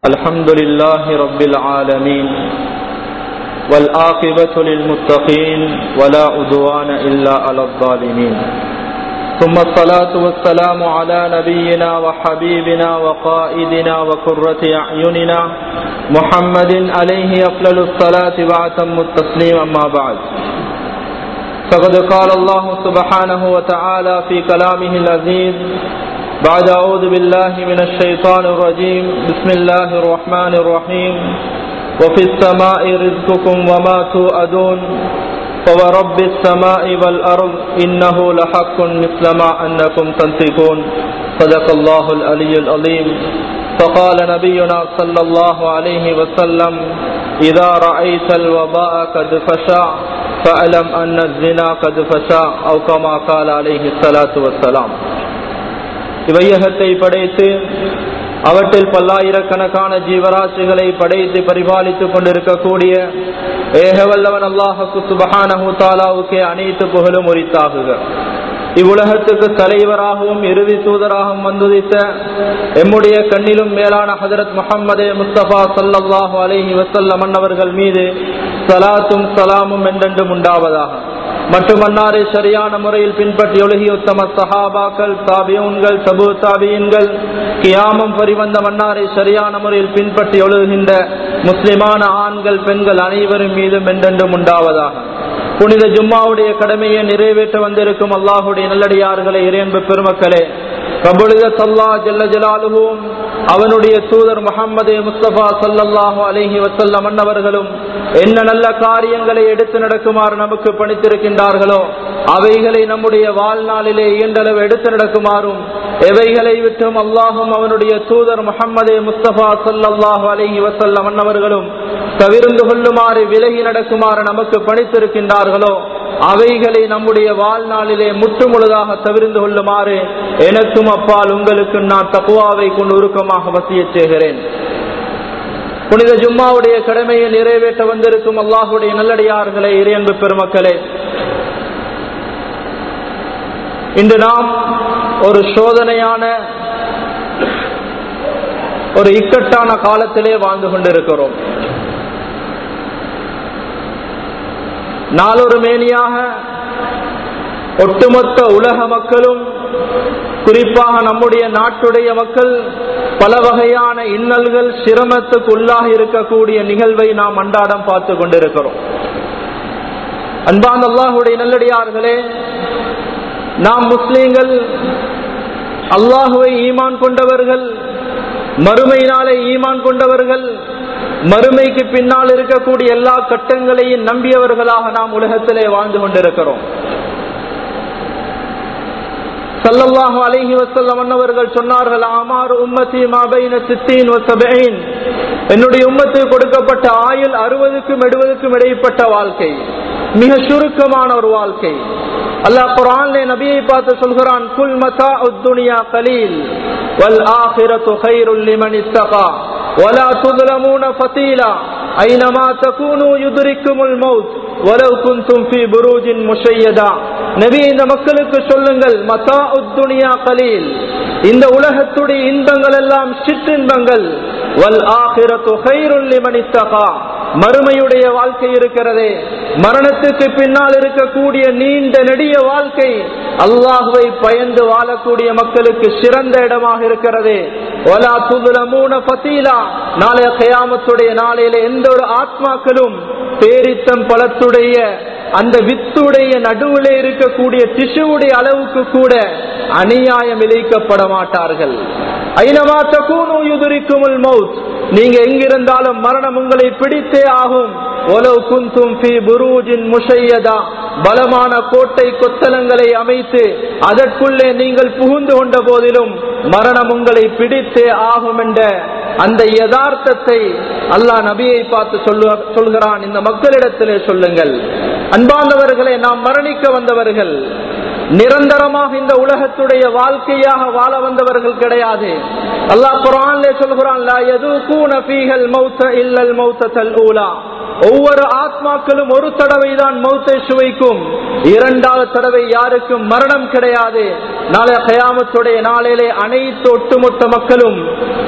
الحمد لله رب العالمين والآخبة للمتقين ولا عدوان إلا على الظالمين ثم الصلاة والسلام على نبينا وحبيبنا وقائدنا وقرة أعيننا محمد عليه أفضل الصلاة وأتم التسليم أما بعد فقد قال الله سبحانه وتعالى في كلامه العزيز بعد أعوذ بالله من الشيطان الرجيم بسم الله الرحمن الرحيم وفي السماء رزقكم وما توعدون فورب السماء والأرض إنه لحق مثل ما أنكم تنطقون صدق الله العلي العظيم فقال نبينا صلى الله عليه وسلم إذا رأيت الوباء قد فشى فاعلم أن الزنا قد فشى أو كما قال عليه الصلاة والسلام இவையகத்தை படைத்து அவற்றில் பல்லாயிரக்கணக்கான ஜீவராசிகளை படைத்து பரிபாலித்துக் கொண்டிருக்கக்கூடிய ஏகவல்லவன் அல்லாஹுக்கு சுபஹானஹு தாலாவுக்கே அனைத்து புகழும் உரித்தாகுக இவ்வுலகத்துக்கு தலைவராகவும் இறுதி தூதராகவும் வந்துதித்த எம்முடைய கண்ணிலும் மேலான ஹதரத் முகம்மதே முஸ்தபா சல்லாஹூ அலஹி வசல்லம் அன்னவர்கள் மீது சலாத்தும் சலாமும் என்றென்றும் உண்டாவதாக மற்றும் அன்னாரை சரியான முறையில் பின்பற்றி ஒழுகி உத்தம சஹாபாக்கள் தாபியூன்கள் சபு தாபியன்கள் கியாமம் பரிவந்த மன்னாரை சரியான முறையில் பின்பற்றி ஒழுகுகின்ற முஸ்லிமான ஆண்கள் பெண்கள் அனைவரும் மீதும் என்றென்றும் உண்டாவதாக புனித ஜும்மாவுடைய கடமையை நிறைவேற்ற வந்திருக்கும் அல்லாஹுடைய நல்லடியார்களை இறையன்பு பெருமக்களே கபுலித சல்லா ஜல்ல ஜலாலுவும் அவனுடைய தூதர் முகமது முஸ்தபா சல்லல்லாஹு அலஹி வசல்லம் அன்னவர்களும் என்ன நல்ல காரியங்களை எடுத்து நடக்குமாறு நமக்கு பணித்திருக்கின்றார்களோ அவைகளை நம்முடைய வாழ்நாளிலே இயன்றளவு எடுத்து நடக்குமாறும் எவைகளை விட்டும் அல்லாஹும் அவனுடைய தூதர் முகமது முஸ்தபா சல்லாஹு அலஹி வசல்லம் அன்னவர்களும் தவிர்ந்து கொள்ளுமாறு விலகி நடக்குமாறு நமக்கு பணித்திருக்கின்றார்களோ அவைகளை நம்முடைய வாழ்நாளிலே முற்றுமுழுதாக தவிர்ந்து கொள்ளுமாறு எனக்கும் அப்பால் உங்களுக்கு நான் தப்புவாவை கொண்டு உருக்கமாக வசிய செய்கிறேன் புனித ஜும்மாவுடைய கடமையை நிறைவேற்ற வந்திருக்கும் அல்லாஹுடைய நல்லடியார்களை இறையன்பு பெருமக்களே இன்று நாம் ஒரு சோதனையான ஒரு இக்கட்டான காலத்திலே வாழ்ந்து கொண்டிருக்கிறோம் நாளொரு மேனியாக ஒட்டுமொத்த உலக மக்களும் குறிப்பாக நம்முடைய நாட்டுடைய மக்கள் பல வகையான இன்னல்கள் சிரமத்துக்கு உள்ளாக இருக்கக்கூடிய நிகழ்வை நாம் அன்றாடம் பார்த்து கொண்டிருக்கிறோம் அன்பான் அல்லாஹுடைய நல்லடியார்களே நாம் முஸ்லீம்கள் அல்லாஹுவை ஈமான் கொண்டவர்கள் மறுமையினாலே ஈமான் கொண்டவர்கள் மறுமைக்கு பின்னால் இருக்கக்கூடிய எல்லா கட்டங்களையும் நம்பியவர்களாக நாம் உலகத்திலே வாழ்ந்து கொண்டிருக்கிறோம் சல்லல்லாஹு அலைஹி வசல்லம் அன்னவர்கள் சொன்னார்கள் ஆமார் உம்மத்தி மாபைன சித்தீன் வசபைன் என்னுடைய உம்மத்து கொடுக்கப்பட்ட ஆயுள் அறுபதுக்கும் எழுபதுக்கும் இடைப்பட்ட வாழ்க்கை மிக சுருக்கமான ஒரு வாழ்க்கை அல்லாஹ் குரான்லே நபியை பார்த்து சொல்கிறான் குல் மதா உத்துனியா கலீல் வல் ஆஹிரத்து கைருல் லிமன் இத்தகா ولا تظلمون فتيلا أينما تكونوا يدرككم الموت ولو كنتم في بروج مشيدا நபி இந்த மக்களுக்கு சொல்லுங்கள் மதா உத்துனியா கலீல் இந்த உலகத்துடைய இன்பங்கள் எல்லாம் சிற்றின்பங்கள் வல் ஆகிரத்து ஹைருல் லிமன் இத்தகா மறுமையுடைய வாழ்க்கை இருக்கிறதே மரணத்துக்கு பின்னால் இருக்கக்கூடிய நீண்ட நெடிய வாழ்க்கை அல்லாஹுவை பயந்து வாழக்கூடிய மக்களுக்கு சிறந்த இடமாக இருக்கிறது ஒலா துதுலமூன பத்தீலா நாளைய கயாமத்துடைய நாளையில எந்த ஒரு ஆத்மாக்களும் பேரித்தம் பழத்துடைய அந்த வித்துடைய நடுவில் இருக்கக்கூடிய திசுவுடைய அளவுக்கு கூட அநியாயம் இழைக்கப்பட மாட்டார்கள் ஐனமா தகூனு யுதுரிக்குமுல் மவுத் நீங்க எங்கிருந்தாலும் மரணம் உங்களை பிடித்தே ஆகும் ஒலவு குந்தும் ஃபி புரூஜின் முஷையதா பலமான கோட்டை கொத்தலங்களை அமைத்து அதற்குள்ளே நீங்கள் புகுந்து கொண்ட போதிலும் மரணம் உங்களை பிடித்தே ஆகும் என்ற அந்த யதார்த்தத்தை அல்லாஹ் நபியை பார்த்து சொல்கிறான் இந்த மக்களிடத்திலே சொல்லுங்கள் அன்பார்ந்தவர்களை நாம் மரணிக்க வந்தவர்கள் நிரந்தரமாக இந்த உலகத்துடைய வாழ்க்கையாக வாழ வந்தவர்கள் கிடையாது அல்லாஹ் குரான்லே சொல்கிறான் லா யதுகூன ஃபீஹல் மௌத்த இல்லல் மௌத்தல் ஊலா ஒவ்வொரு ஆத்மாக்களும் ஒரு தடவை தான் மௌத்தை சுவைக்கும் இரண்டாவது தடவை யாருக்கும் மரணம் கிடையாது நாளை கயாமத்துடைய நாளிலே அனைத்து ஒட்டுமொத்த மக்களும்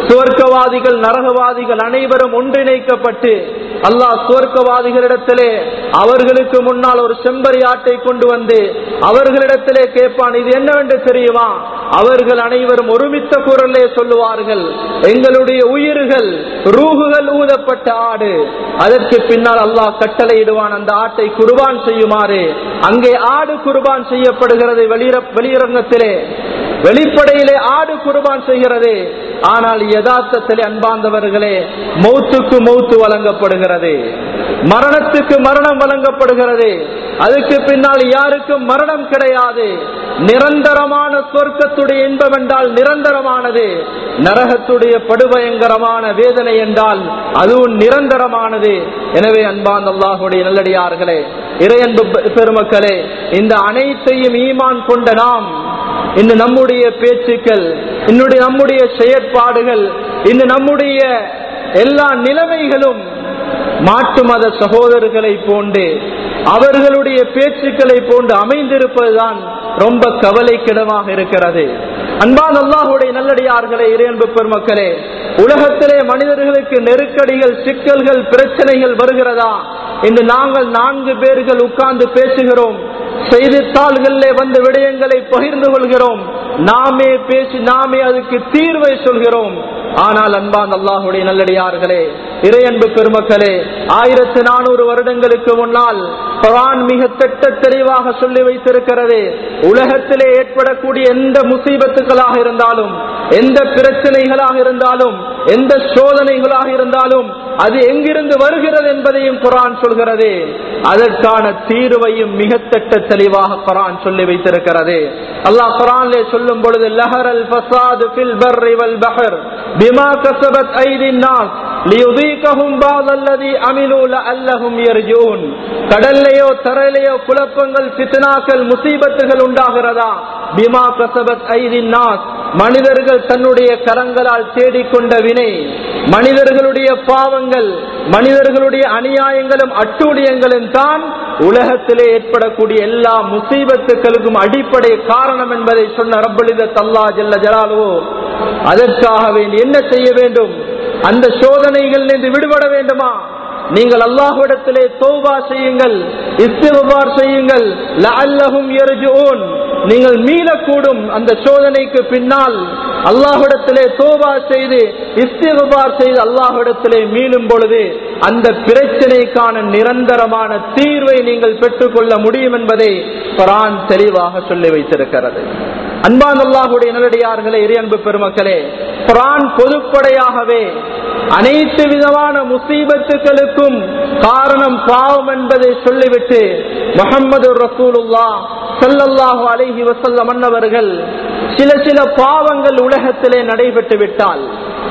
சுவர்க்கவாதிகள் நரகவாதிகள் அனைவரும் ஒன்றிணைக்கப்பட்டு அல்லாஹ் சுவர்க்கவாதிகளிடத்திலே அவர்களுக்கு முன்னால் ஒரு செம்பரி ஆட்டை கொண்டு வந்து அவர்களிடத்திலே கேட்பான் இது என்னவென்று தெரியுமா அவர்கள் அனைவரும் ஒருமித்த குரலே சொல்லுவார்கள் எங்களுடைய உயிர்கள் ரூகுகள் ஊதப்பட்ட ஆடு அதற்கு பின்னால் அல்லாஹ் கட்டளையிடுவான் அந்த ஆட்டை குர்பான் செய்யுமாறு அங்கே ஆடு குர்பான் செய்யப்படுகிறது வெளியிற வெளியரங்கத்திலே வெளிப்படையிலே ஆடு குர்பான் செய்கிறது ஆனால் யதார்த்தத்திலே அன்பார்ந்தவர்களே மௌத்துக்கு மௌத்து வழங்கப்படுகிறது மரணத்துக்கு மரணம் வழங்கப்படுகிறது அதுக்கு பின்னால் யாருக்கும் மரணம் கிடையாது நிரந்தரமான சொர்க்கத்துடைய இன்பம் என்றால் நிரந்தரமானது நரகத்துடைய படுபயங்கரமான வேதனை என்றால் அதுவும் நிரந்தரமானது எனவே அன்பான் அல்லாஹுடைய நல்லடியார்களே இறையன்பு பெருமக்களே இந்த அனைத்தையும் ஈமான் கொண்ட நாம் இன்னும் நம்முடைய பேச்சுக்கள் இன்னுடைய நம்முடைய செயற்பாடுகள் இன்னும் நம்முடைய எல்லா நிலைமைகளும் மாட்டு மத சகோதரர்களை போன்று அவர்களுடைய பேச்சுக்களை போன்று அமைந்திருப்பதுதான் ரொம்ப கவலைக்கிடமாக இருக்கிறது அன்பான் அல்லாஹுடைய நல்லடியார்களே இறையன்பு பெருமக்களே உலகத்திலே மனிதர்களுக்கு நெருக்கடிகள் சிக்கல்கள் பிரச்சனைகள் வருகிறதா இன்று நாங்கள் நான்கு பேர்கள் உட்கார்ந்து பேசுகிறோம் செய்தித்தாள்களிலே வந்த விடயங்களை பகிர்ந்து கொள்கிறோம் நாமே பேசி நாமே அதுக்கு தீர்வை சொல்கிறோம் ஆனால் அன்பான் அல்லாஹுடைய நல்லடியார்களே இறையன்பு பெருமக்களே ஆயிரத்தி நானூறு வருடங்களுக்கு முன்னால் குரான் மிக திட்ட தெளிவாக சொல்லி வைத்திருக்கிறது உலகத்திலே ஏற்படக்கூடிய எந்த முசீபத்துக்களாக இருந்தாலும் எந்த பிரச்சனைகளாக இருந்தாலும் எந்த சோதனைகளாக இருந்தாலும் அது எங்கிருந்து வருகிறது என்பதையும் குரான் சொல்கிறது அதற்கான தீர்வையும் மிக திட்ட தெளிவாக குரான் சொல்லி வைத்திருக்கிறது அல்லாஹ் குரானிலே சொல்லும் பொழுது லஹர் அல் ஃபசாது ஃபில் பர்ரி வல் பஹர் பிமா கஸபத் ஐதின் நாஸ் லியுதீகஹும் பாதல்லதி அமிலு லஅல்லஹும் யர்ஜூன் கடல்லையோ தரையிலையோ குழப்பங்கள் ஃபித்னாக்கள் முசீபத்துகள் உண்டாகிறதா பிமா கஸபத் ஐதின் நாஸ் மனிதர்கள் தன்னுடைய கரங்களால் தேடிக்கொண்ட வினை மனிதர்களுடைய பாவங்கள் மனிதர்களுடைய அநியாயங்களும் அட்டூழியங்களும் தான் உலகத்திலே ஏற்படக்கூடிய எல்லா முசீபத்துக்களுக்கும் அடிப்படை காரணம் என்பதை சொன்ன ரப்பளித தல்லா ஜல்ல ஜலாலுவோ அதற்காக வேண்டி என்ன செய்ய வேண்டும் அந்த சோதனைகள் இருந்து விடுபட வேண்டுமா நீங்கள் அல்லாஹ்விடத்திலே தௌபா செய்யுங்கள் இஸ்திகுபார் செய்யுங்கள் லஅல்லஹும் யர்ஜூன் நீங்கள் மீளக்கூடும் அந்த சோதனைக்கு பின்னால் அல்லாஹ்விடத்திலே தோபா செய்து இஸ்திகுபார் செய்து அல்லாஹ்விடத்திலே மீளும் பொழுது அந்த பிரச்சனைக்கான நிரந்தரமான தீர்வை நீங்கள் பெற்றுக்கொள்ள முடியும் என்பதை குரான் தெளிவாக சொல்லி வைத்திருக்கிறது அன்பான் அல்லாஹுடைய நல்லடியார்களே இறையன்பு பெருமக்களே குரான் பொதுப்படையாகவே அனைத்து விதமான முசீபத்துகளுக்கும் காரணம் பாவம் என்பதை சொல்லிவிட்டு முகமது ரசூலுல்லா சல்லல்லாஹு அலைஹி வசல்லம் அன்னவர்கள் சில சில பாவங்கள் உலகத்திலே நடைபெற்று விட்டால்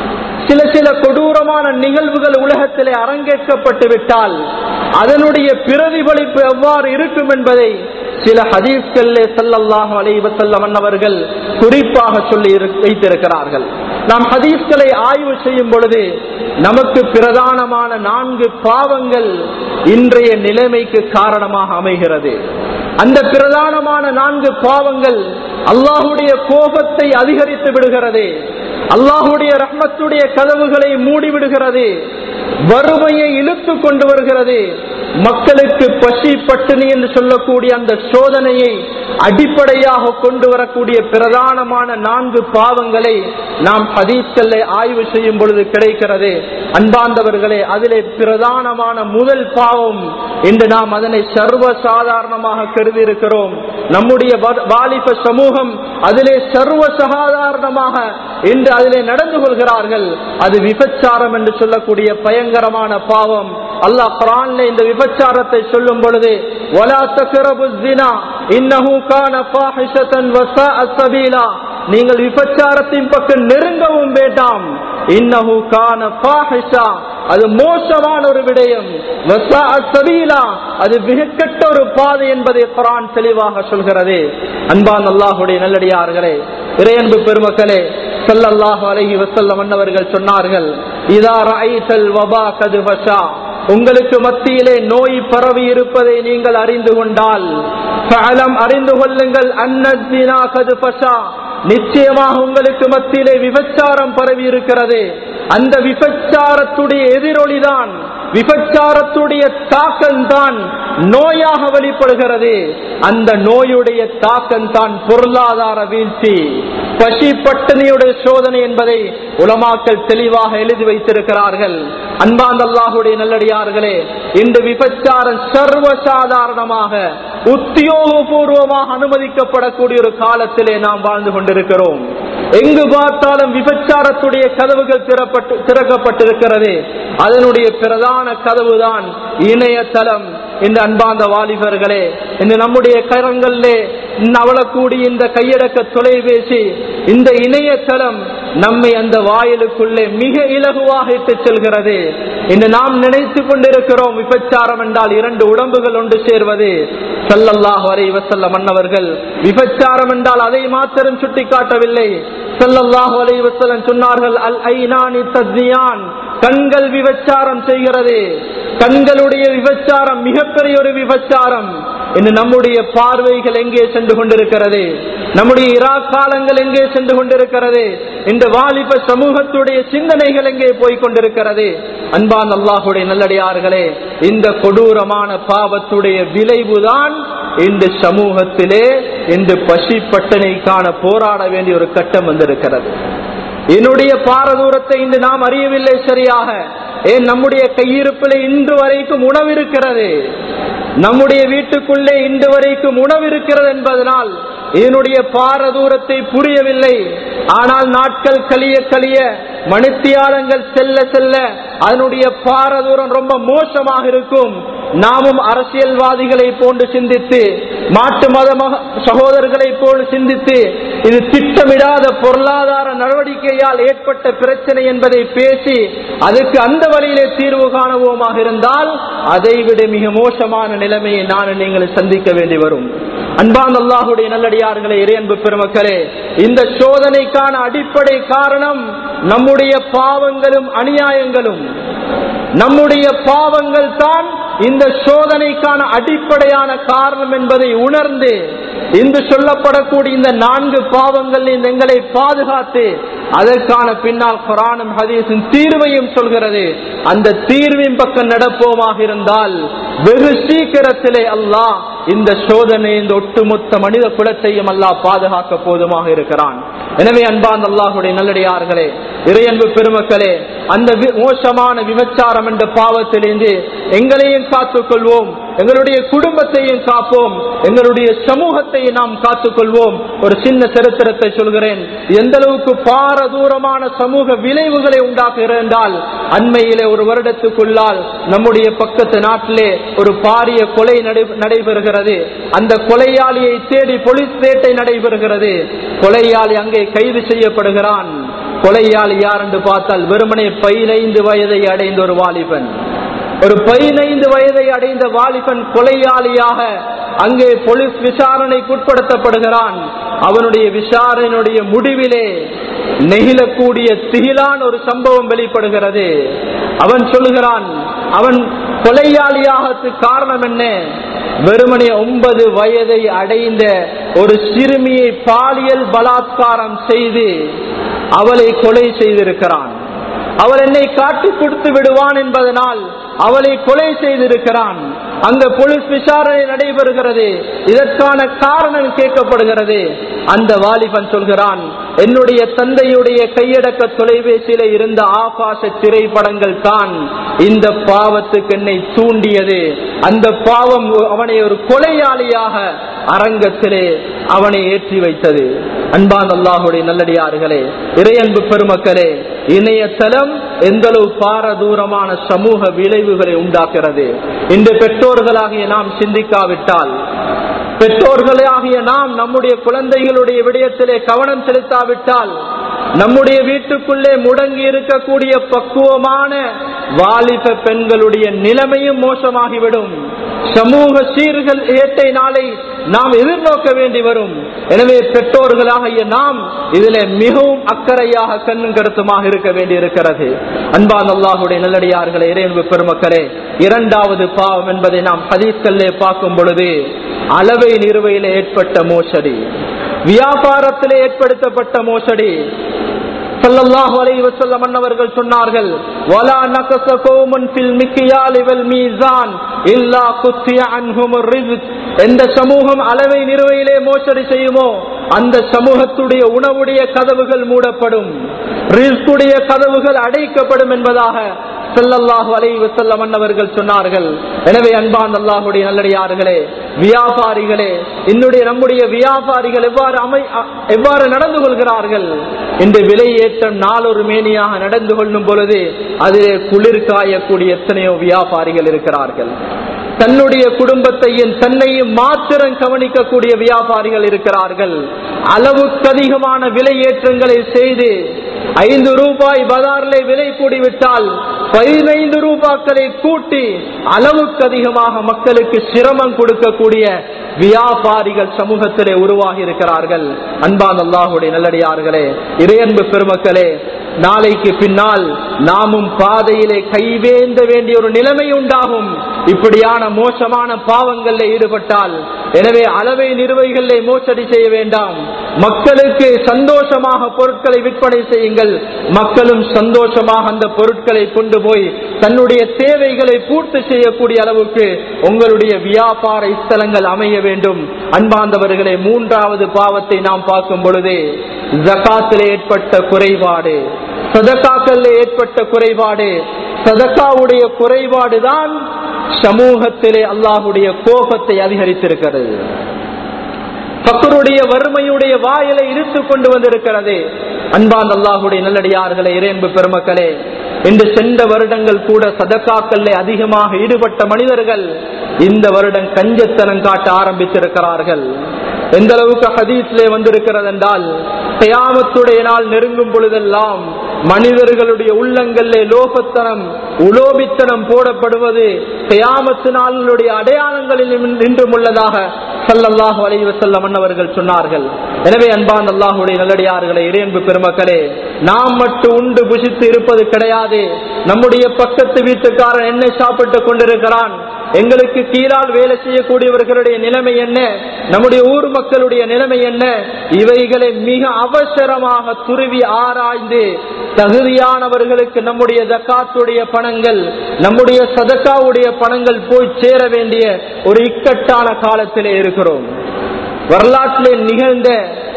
சில சில கொடூரமான நிகழ்வுகள் உலகத்திலே அரங்கேற்கப்பட்டு விட்டால் அதனுடைய பிரதிபலிப்பு எவ்வாறு இருக்கும் என்பதை சில ஹதீஸ்களிலே சல்லல்லாஹு அலைஹி வஸல்லம் அன்னவர்கள் குறிப்பாக சொல்லி வைத்திருக்கிறார்கள் நாம் ஹதீஸ்களை ஆய்வு செய்யும் பொழுது நமக்கு பிரதானமான நான்கு பாவங்கள் இன்றைய நிலைமைக்கு காரணமாக அமைகிறது அந்த பிரதானமான நான்கு பாவங்கள் அல்லாஹுடைய கோபத்தை அதிகரித்து விடுகிறது அல்லாஹுடைய ரஹ்மத்துடைய கதவுகளை மூடிவிடுகிறது வறுமையை இழுத்து கொண்டு வருகிறது மக்களுக்கு பசி பட்டினி என்று சொல்லக்கூடிய அந்த சோதனையை அடிப்படையாக கொண்டு வரக்கூடிய பிரதானமான நான்கு பாவங்களை நாம் ஹதீஸ்களை ஆய்வு செய்யும் பொழுது கிடைக்கிறது அன்பாந்தவர்களே அதிலே பிரதானமான முதல் பாவம் இன்று நாம் அதனை சர்வ சாதாரணமாக கருதி இருக்கிறோம் நம்முடைய வாலிப சமூகம் அதிலே சர்வ சாதாரணமாக இன்று அதிலே நடந்து கொள்கிறார்கள் அது விபச்சாரம் என்று சொல்லக்கூடிய பயங்கரமான பாவம் அல்லாஹ் குரான்ல இந்த விபச்சாரத்தை சொல்லும் பொழுது وَلَا تَقْرَبُوا الزِّنَا إِنَّهُ كَانَ فَاحِشَةً وَسَاءَ سَبِيلًا நீங்கள் விபச்சாரத்தின் பக்கம் நெருங்கவும் வேண்டாம் இன்னஹு கான ஃபாஹிஷா அது மோசமான ஒரு விடயம் வஸாஅ சபீலா அது மிகக்கெட்ட ஒரு பாதை என்பதை குர்ஆன் தெளிவாக சொல்கிறது அன்பான் அல்லாஹ்வுடைய நல்லடியார்களே இறையன்பு பெருமக்களே ஸல்லல்லாஹு அலைஹி வஸல்லம் அன்னவர்கள் சொன்னார்கள் இதா ரஅய்தல் வபா கது ஃபஷா உங்களுக்கு மத்தியிலே நோய் பரவி இருப்பதை நீங்கள் அறிந்து கொண்டால் ஃபஅலம் அறிந்து கொள்ளுங்கள் அன்னத்தினா கது ஃபஷா நிச்சயமாக உங்களுக்கு மத்தியிலே விபச்சாரம் பரவி இருக்கிறது அந்த விபச்சாரத்துடைய எதிரொலிதான் விபச்சாரத்துடைய தாக்கம் தான் நோயாக வெளிப்படுகிறது அந்த நோயுடைய தாக்கம் தான் பொருளாதார வீழ்ச்சி பசி பட்டினியுடைய சோதனை என்பதை உலமாக்கள் தெளிவாக எழுதி வைத்திருக்கிறார்கள் அன்பாந்த அல்லாஹுடைய நல்லடியார்களே இந்த விபச்சாரம் சர்வசாதாரணமாக உத்தியோகபூர்வமாக அனுமதிக்கப்படக்கூடிய ஒரு காலத்திலே நாம் வாழ்ந்து கொண்டிருக்கிறோம் எங்கு பார்த்தாலும் விபச்சாரத்துடைய கதவுகள் திறப்பட்டு திறக்கப்பட்டிருக்கிறது அதனுடைய பிரதான கதவுதான் இணையதளம் இந்த அன்பாந்த வாலிபர்களே இந்த நம்முடைய கரங்களிலே அவளக்கூடிய இந்த கையடக்க தொலைபேசி இந்த இணையதளம் நம்மை அந்த வாயிலுக்குள்ளே மிக இலகுவாக இட்டு செல்கிறது இன்று நாம் நினைத்து கொண்டிருக்கிறோம் விபச்சாரம் என்றால் இரண்டு உடம்புகள் ஒன்று சேர்வது சல்லல்லாஹ் வரை வசல்ல மன்னவர்கள் விபச்சாரம் என்றால் அதை மாத்திரம் சுட்டிக்காட்டவில்லை சல்லல்லாஹு அலை வசல்லம் சொன்னார்கள் அல் ஐநானி தஸ்னியான் கண்கள் விபச்சாரம் செய்கிறது கண்களுடைய விபச்சாரம் மிகப்பெரிய ஒரு விபச்சாரம் இன்று நம்முடைய பார்வைகள் எங்கே சென்று கொண்டிருக்கிறது நம்முடைய இரா காலங்கள் எங்கே சென்று கொண்டிருக்கிறது இந்த வாலிப சமூகத்துடைய சிந்தனைகள் எங்கே போய் கொண்டிருக்கிறது அன்பான் அல்லாஹுடைய நல்லடியார்களே இந்த கொடூரமான பாவத்துடைய விளைவுதான் இந்த சமூகத்திலே இந்த பசி பட்டனைக்கான போராட வேண்டிய ஒரு கட்டம் வந்திருக்கிறது என்னுடைய பாரதூரத்தை இன்று நாம் அறியவில்லை சரியாக ஏன் நம்முடைய கையிருப்பில் இன்று வரைக்கும் உணவு இருக்கிறது நம்முடைய வீட்டுக்குள்ளே இன்று வரைக்கும் உணவு இருக்கிறது என்பதனால் என்னுடைய பாரதூரத்தை புரியவில்லை ஆனால் நாட்கள் கழிய கழிய மணித்தியாலங்கள் செல்ல செல்ல அதனுடைய பாரதூரம் ரொம்ப மோசமாக இருக்கும் நாமும் அரசியல்வாதிகளை போன்று சிந்தித்து மாட்டு மத சகோதரர்களை போன்று சிந்தித்து இது திட்டமிடாத பொருளாதார நடவடிக்கையால் ஏற்பட்ட பிரச்சனை என்பதை பேசி அதுக்கு அந்த வழியிலே தீர்வு காணவோமாக இருந்தால் அதைவிட மிக மோசமான நிலைமையை நான் நீங்கள் சந்திக்க வேண்டி வரும் அன்பான் அல்லாஹுடைய நல்லடியார்களே இறையன்பு பெருமக்களே இந்த சோதனைக்கான அடிப்படை காரணம் நம்முடைய பாவங்களும் அநியாயங்களும் நம்முடைய பாவங்கள் தான் இந்த சோதனைக்கான அடிப்படையான காரணம் என்பதை உணர்ந்து இன்று சொல்லப்படக்கூடிய இந்த நான்கு பாவங்கள் எங்களை பாதுகாத்து அதற்கான பின்னால் குரானும் ஹதீஸும் தீர்வையும் சொல்கிறது அந்த தீர்வின் பக்கம் நடப்போமாக இருந்தால் வெகு சீக்கிரத்திலே அல்லாஹ் இந்த சோதனை இந்த ஒட்டுமொத்த மனித குலத்தையும் அல்லாஹ் பாதுகாக்க போதுமாக இருக்கிறான் எனவே அன்பான் அல்லாஹுடைய நல்லடியார்களே இறையன்பு பெருமக்களே அந்த மோசமான விபச்சாரம் என்ற பாவத்திலிருந்து எங்களையும் காத்துக் கொள்வோம் எங்களுடைய குடும்பத்தையும் காப்போம் எங்களுடைய சமூகத்தை நாம் காத்துக் கொள்வோம் ஒரு சின்ன சரித்திரத்தை சொல்கிறேன் எந்த அளவுக்கு பாரதூரமான சமூக விளைவுகளை உண்டாக்குகிறது என்றால் அண்மையிலே ஒரு வருடத்துக்குள்ளால் நம்முடைய பக்கத்து நாட்டிலே ஒரு பாரிய கொலை நடைபெறுகிறது அந்த கொலையாளியை தேடி போலீஸ் வேட்டை நடைபெறுகிறது கொலையாளி அங்கே கைது செய்யப்படுகிறான் கொலையாளி யார் என்று பார்த்தால் வெறுமனே பதினைந்து வயதை அடைந்த ஒரு வாலிபன் ஒரு பதினைந்து வயதை அடைந்த வாலிபன் கொலையாளியாக அங்கே போலீஸ் விசாரணைக்கு உட்படுத்தப்படுகிறான் அவனுடைய விசாரணையுடைய முடிவிலே நெகிழக்கூடிய திகிலான் ஒரு சம்பவம் வெளிப்படுகிறது அவன் சொல்லுகிறான் அவன் கொலையாளியாக காரணம் என்ன வெறுமனே ஒன்பது வயதை அடைந்த ஒரு சிறுமியை பாலியல் பலாத்காரம் செய்து அவளை கொலை செய்திருக்கிறான் அவள் என்னை காட்டி கொடுத்து விடுவான் என்பதனால் அவளை கொலை செய்திருக்கிறான் அங்க போலீஸ் விசாரணை நடைபெறுகிறது இதற்கான காரணம் கேட்கப்படுகிறது அந்த வாலிபன் சொல்கிறான் என்னுடைய தந்தையுடைய கையடக்க தொலைபேசியில இருந்த ஆபாச திரைப்படங்கள் தான் இந்த பாவத்துக்கு என்னை தூண்டியது அந்த பாவம் அவனை ஒரு கொலையாளியாக அரங்கத்திலே அவனை ஏற்றி வைத்தது அன்பான் அல்லாஹுடைய நல்லடியார்களே இறையன்பு பெருமக்களே இணையதளம் எந்த அளவு பாரதூரமான சமூக விளைவுகளை உண்டாக்குறது இந்த பெற்றோர்களாகிய நாம் சிந்திக்காவிட்டால் பெற்றோர்களாகிய நாம் நம்முடைய குழந்தைகளுடைய விடயத்திலே கவனம் செலுத்தாவிட்டால் நம்முடைய வீட்டுக்குள்ளே முடங்கி இருக்கக்கூடிய பக்குவமான வாலிப பெண்களுடைய நிலைமையும் மோசமாகிவிடும் சமூக சீர்கள் ஏட்டை நாளை நாம் எதிர்நோக்க வேண்டி வரும் எனவே பெற்றோர்களாகிய நாம் இதில் மிகவும் அக்கறையாக கண்ணும் கருத்துமாக இருக்க வேண்டி இருக்கிறது அன்பான் அல்லாஹுடைய நல்லடியார்களே இறையன்பு பெருமக்களே இரண்டாவது பாவம் என்பதை நாம் ஹதீஸ்கல்லே பார்க்கும் பொழுது அளவை நிறுவையில் ஏற்பட்ட மோசடி வியாபாரத்திலே ஏற்படுத்தப்பட்ட மோசடி ஸல்லல்லாஹு அலைஹி வஸல்லம் அன்னவர்கள் சொன்னார்கள் வலா நகஸ கௌமுன் ஃபில் மிக்யால் வல் மீசான் இல்லா குத்திய அன்ஹும் ரிஸ்க் எந்த சமூகம் அளவை நிறுவையிலே மோசடி செய்யுமோ அந்த சமூகத்துடைய உணவுடைய கதவுகள் மூடப்படும் ரிஸ்குடைய கதவுகள் அடைக்கப்படும் என்பதாக ஸல்லல்லாஹு அலைஹி வஸல்லம் அன்னவர்கள் சொன்னார்கள் எனவே அன்பான் அல்லாஹுடைய நல்லடியார்களே வியாபாரிகளே என்னுடைய நம்முடைய வியாபாரிகள் எவ்வாறு அமை அ- எவ்வாறு நடந்து கொள்கிறார்கள் இன்று விலையேற்றம் நாளொரு மேனியாக நடந்து கொள்ளும் பொழுது அதிலே குளிர் காயக்கூடிய எத்தனையோ வியாபாரிகள் இருக்கிறார்கள் தன்னுடைய குடும்பத்தையும் தன்னையும் மாத்திரம் கவனிக்கக்கூடிய வியாபாரிகள் இருக்கிறார்கள் அளவுக்கு அதிகமான விலையேற்றங்களை செய்து ஐந்து ரூபாய் பஜாரிலே விலை கூடிவிட்டால் பதினைந்து ரூபாய்களை கூட்டி அளவுக்கு அதிகமாக மக்களுக்கு சிரமம் கொடுக்கக்கூடிய வியாபாரிகள் சமூகத்திலே உருவாகி இருக்கிறார்கள் அன்பான் அல்லாஹுடைய நல்லடியார்களே இறையன்பு பெருமக்களே நாளைக்கு பின்னால் நாமும் பாதையிலே கைவேந்த வேண்டிய ஒரு நிலைமை உண்டாகும் இப்படியான மோசமான பாவங்களில் ஈடுபட்டால் எனவே அளவை நிறுவைகளிலே மோசடி செய்ய வேண்டாம் மக்களுக்கு சந்தோஷமாக பொருட்களை விற்பனை செய்யுங்கள் மக்களும் சந்தோஷமாக அந்த பொருட்களை கொண்டு போய் தன்னுடைய தேவைகளை பூர்த்தி செய்யக்கூடிய அளவுக்கு உங்களுடைய வியாபார ஸ்தலங்கள் அமைய வேண்டும் அன்பாந்தவர்களே மூன்றாவது பாவத்தை நாம் பார்க்கும் பொழுது ஜகாத்திலே ஏற்பட்ட குறைபாடு சதக்காக்கள் ஏற்பட்ட குறைபாடு சதக்காவுடைய குறைபாடுதான் சமூகத்திலே அல்லாஹுடைய கோபத்தை அதிகரித்திருக்கிறது பக்கருடைய வறுமையுடைய வாயிலை இழுத்து கொண்டு வந்திருக்கிறது அன்பான் அல்லாஹுடைய நல்லடியார்களே இறையன்பு பெருமக்களே இன்று சென்ற வருடங்கள் கூட சதக்காக்கல்ல அதிகமாக ஈடுபட்ட மனிதர்கள் இந்த வருடம் கஞ்சத்தனம் காட்ட ஆரம்பித்திருக்கிறார்கள் எந்த அளவுக்கு ஹதீஸ்லே வந்திருக்கிறது என்றால் கயாமத்துடைய நாள் நெருங்கும் பொழுதெல்லாம் மனிதர்களுடைய உள்ளங்களிலே லோகத்தனம் உலோபித்தனம் போடப்படுவது கயாமத்து நாளுடைய அடையாளங்களில் நின்றும் உள்ளதாக சல்லல்லாஹு அலைஹி வஸல்லம் அன்னவர்கள் சொன்னார்கள் எனவே அன்பான் அல்லாஹுடைய நல்லடியார்களே இறையன்பு பெருமக்களே நாம் மட்டும் உண்டு புசித்து இருப்பது கிடையாது நம்முடைய பக்கத்து வீட்டுக்காரன் என்ன சாப்பிட்டு கொண்டிருக்கிறான் எங்களுக்கு கீழால் வேலை செய்யக்கூடியவர்களுடைய நிலைமை என்ன நம்முடைய ஊர் மக்களுடைய நிலைமை என்ன இவைகளை மிக அவசரமாக துருவி ஆராய்ந்து தகுதியானவர்களுக்கு நம்முடைய ஜக்காத்துடைய பணங்கள் நம்முடைய சதக்காவுடைய பணங்கள் போய் சேர வேண்டிய ஒரு இக்கட்டான காலத்திலே இருக்கிறோம் வரலாற்றிலே நிகழ்ந்த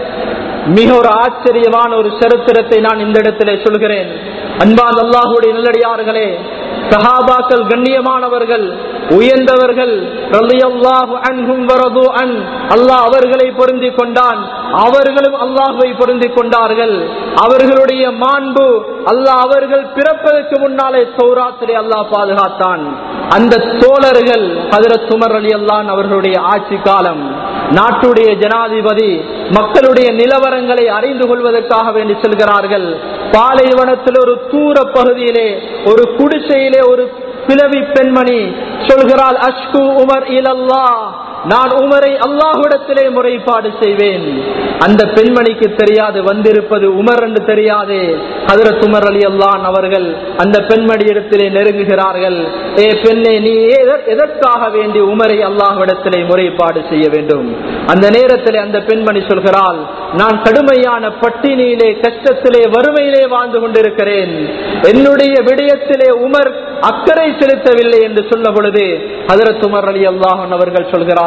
மிக ஒரு ஆச்சரியமான ஒரு சரித்திரத்தை நான் இந்த இடத்திலே சொல்கிறேன் அன்பான் அல்லாஹுடைய நல்லடியார்களே சஹாபாக்கள் கண்ணியமானவர்கள் உயர்ந்தவர்கள் ரலியல்லாஹு அன்ஹும் வரது அன் அல்லாஹ் அவர்களை பொருந்தி கொண்டான் அவர்களும் அல்லாஹுவை பொருந்தி கொண்டார்கள் அவர்களுடைய மாண்பு அல்லாஹ் அவர்கள் பிறப்பதற்கு முன்னாலே சௌராத்திரை அல்லாஹ் பாதுகாத்தான் அந்த தோழர்கள் ஹதரத் உமர் அலி அல்லான் அவர்களுடைய ஆட்சி காலம் நாட்டுடைய ஜனாதிபதி மக்களுடைய நிலவரங்களை அறிந்து கொள்வதற்காக வேண்டி செல்கிறார்கள் பாலைவனத்தில் ஒரு தூர பகுதியிலே ஒரு குடிசையிலே ஒரு பிளவி பெண்மணி சொல்கிறாள் அஷ்கு உமர் இலல்லா நான் உமரை அல்லாஹுடத்திலே முறைப்பாடு செய்வேன் அந்த பெண்மணிக்கு தெரியாது வந்திருப்பது உமர் என்று தெரியாது ஹதரத் உமர் அலி அல்லான் அவர்கள் அந்த பெண்மணி இடத்திலே நெருங்குகிறார்கள் ஏ பெண்ணே நீ எத- எதற்காக வேண்டி உமரை அல்லாஹ்விடத்திலே முறைப்பாடு செய்ய வேண்டும் அந்த நேரத்திலே அந்த பெண்மணி சொல்கிறாள் நான் கடுமையான பட்டினியிலே கஷ்டத்திலே வறுமையிலே வாழ்ந்து கொண்டிருக்கிறேன் என்னுடைய விடயத்திலே உமர் அக்கறை செலுத்தவில்லை என்று சொன்ன பொழுது ஹதரத் உமர் அலி அல்லாஹன் அவர்கள் சொல்கிறார்கள்